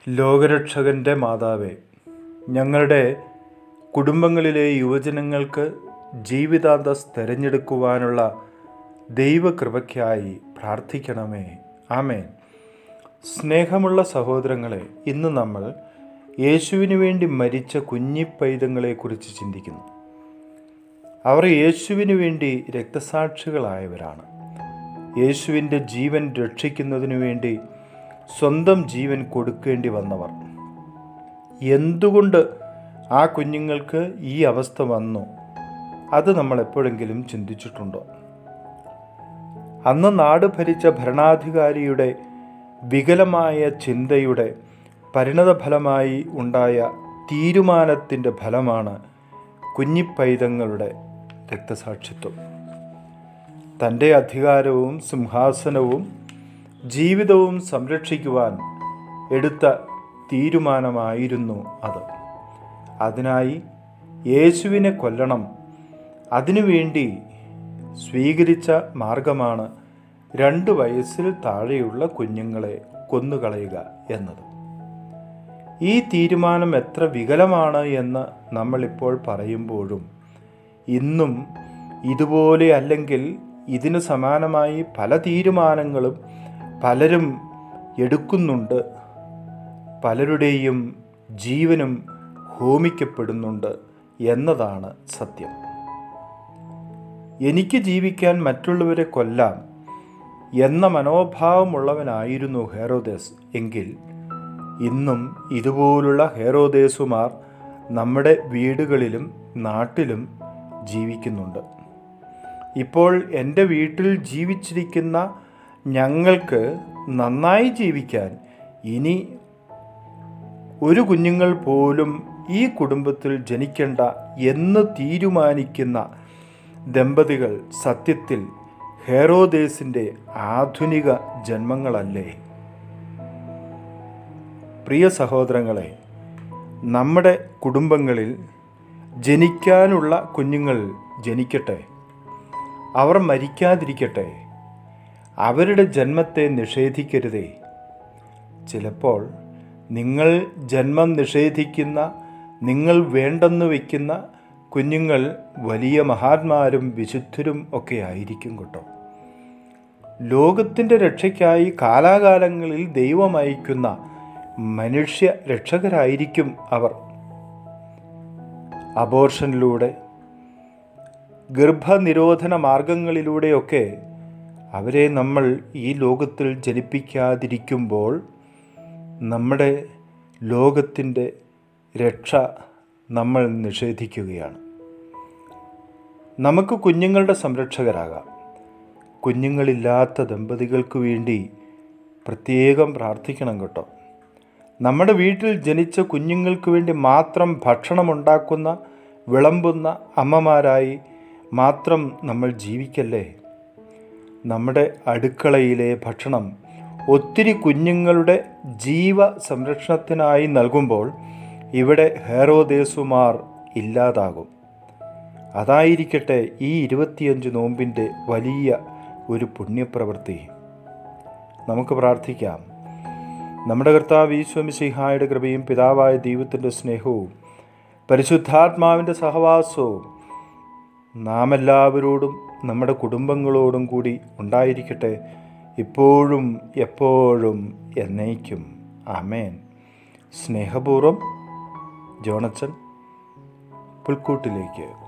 ലോകരക്ഷകൻ്റെ മാതാവേ ഞങ്ങളുടെ കുടുംബങ്ങളിലെ യുവജനങ്ങൾക്ക് ജീവിതാന്തസ് തിരഞ്ഞെടുക്കുവാനുള്ള ദൈവകൃപയ്ക്കായി പ്രാർത്ഥിക്കണമേ ആമേൻ സ്നേഹമുള്ള സഹോദരങ്ങളെ ഇന്ന് നമ്മൾ യേശുവിന് വേണ്ടി മരിച്ച കുഞ്ഞിപ്പൈതങ്ങളെക്കുറിച്ച് ചിന്തിക്കുന്നു അവർ യേശുവിന് വേണ്ടി രക്തസാക്ഷികളായവരാണ് യേശുവിൻ്റെ ജീവൻ രക്ഷിക്കുന്നതിനു വേണ്ടി സ്വന്തം ജീവൻ കൊടുക്കേണ്ടി വന്നവർ എന്തുകൊണ്ട് ആ കുഞ്ഞുങ്ങൾക്ക് ഈ അവസ്ഥ വന്നു അത് നമ്മൾ എപ്പോഴെങ്കിലും ചിന്തിച്ചിട്ടുണ്ടോ അന്ന് നാട് ഭരിച്ച ഭരണാധികാരിയുടെ വികലമായ ചിന്തയുടെ പരിണതഫലമായി ഉണ്ടായ തീരുമാനത്തിൻ്റെ ഫലമാണ് കുഞ്ഞിപ്പൈതങ്ങളുടെ രക്തസാക്ഷിത്വം തൻ്റെ അധികാരവും സിംഹാസനവും ജീവിതവും സംരക്ഷിക്കുവാൻ എടുത്ത തീരുമാനമായിരുന്നു അത് അതിനായി യേശുവിനെ കൊല്ലണം അതിനുവേണ്ടി സ്വീകരിച്ച മാർഗമാണ് രണ്ട് വയസ്സിൽ താഴെയുള്ള കുഞ്ഞുങ്ങളെ കൊന്നുകളയുക എന്നത് ഈ തീരുമാനം എത്ര വികലമാണ് എന്ന് നമ്മളിപ്പോൾ പറയുമ്പോഴും ഇന്നും ഇതുപോലെ അല്ലെങ്കിൽ ഇതിന് സമാനമായി പല തീരുമാനങ്ങളും പലരും എടുക്കുന്നുണ്ട് പലരുടെയും ജീവനും ഹോമിക്കപ്പെടുന്നുണ്ട് എന്നതാണ് സത്യം എനിക്ക് ജീവിക്കാൻ മറ്റുള്ളവരെ കൊല്ലാം എന്ന മനോഭാവമുള്ളവനായിരുന്നു ഹെറോദേസ് എങ്കിൽ ഇന്നും ഇതുപോലുള്ള ഹെറോദേസുമാർ നമ്മുടെ വീടുകളിലും നാട്ടിലും ജീവിക്കുന്നുണ്ട് ഇപ്പോൾ എൻ്റെ വീട്ടിൽ ജീവിച്ചിരിക്കുന്ന ഞങ്ങൾക്ക് നന്നായി ജീവിക്കാൻ ഇനി ഒരു കുഞ്ഞുങ്ങൾ പോലും ഈ കുടുംബത്തിൽ ജനിക്കേണ്ട എന്ന് തീരുമാനിക്കുന്ന ദമ്പതികൾ സത്യത്തിൽ ഹെറോദേസിൻ്റെ ആധുനിക ജന്മങ്ങളല്ലേ പ്രിയ സഹോദരങ്ങളെ നമ്മുടെ കുടുംബങ്ങളിൽ ജനിക്കാനുള്ള കുഞ്ഞുങ്ങൾ ജനിക്കട്ടെ അവർ മരിക്കാതിരിക്കട്ടെ അവരുടെ ജന്മത്തെ നിഷേധിക്കരുതേ ചിലപ്പോൾ നിങ്ങൾ ജന്മം നിഷേധിക്കുന്ന നിങ്ങൾ വേണ്ടെന്ന് വയ്ക്കുന്ന കുഞ്ഞുങ്ങൾ വലിയ മഹാത്മാരും വിശുദ്ധരും ഒക്കെ ആയിരിക്കും കേട്ടോ ലോകത്തിൻ്റെ രക്ഷയ്ക്കായി കാലാകാലങ്ങളിൽ ദൈവം അയക്കുന്ന മനുഷ്യ രക്ഷകരായിരിക്കും അവർ അബോർഷനിലൂടെ ഗർഭനിരോധന മാർഗങ്ങളിലൂടെയൊക്കെ അവരെ നമ്മൾ ഈ ലോകത്തിൽ ജനിപ്പിക്കാതിരിക്കുമ്പോൾ നമ്മുടെ ലോകത്തിൻ്റെ രക്ഷ നമ്മൾ നിഷേധിക്കുകയാണ് നമുക്ക് കുഞ്ഞുങ്ങളുടെ സംരക്ഷകരാകാം കുഞ്ഞുങ്ങളില്ലാത്ത ദമ്പതികൾക്ക് വേണ്ടി പ്രത്യേകം പ്രാർത്ഥിക്കണം കേട്ടോ നമ്മുടെ വീട്ടിൽ ജനിച്ച കുഞ്ഞുങ്ങൾക്ക് വേണ്ടി മാത്രം ഭക്ഷണമുണ്ടാക്കുന്ന വിളമ്പുന്ന അമ്മമാരായി മാത്രം നമ്മൾ ജീവിക്കല്ലേ നമ്മുടെ അടുക്കളയിലെ ഭക്ഷണം ഒത്തിരി കുഞ്ഞുങ്ങളുടെ ജീവ സംരക്ഷണത്തിനായി നൽകുമ്പോൾ ഇവിടെ ഹെറോദേസുമാർ ഇല്ലാതാകും അതായിരിക്കട്ടെ ഈ ഇരുപത്തിയഞ്ച് നോമ്പിൻ്റെ വലിയ ഒരു പുണ്യപ്രവൃത്തി നമുക്ക് പ്രാർത്ഥിക്കാം നമ്മുടെ കർത്താവ് ഈശ്വമിസിഹായുടെ കൃപയും പിതാവായ ദൈവത്തിൻ്റെ സ്നേഹവും പരിശുദ്ധാത്മാവിൻ്റെ സഹവാസവും നാം എല്ലാവരോടും നമ്മുടെ കുടുംബങ്ങളോടും കൂടി ഉണ്ടായിരിക്കട്ടെ ഇപ്പോഴും എപ്പോഴും എന്നേക്കും ആമേൻ സ്നേഹപൂർവം ജോണച്ചൻ പുൽക്കൂട്ടിലേക്ക്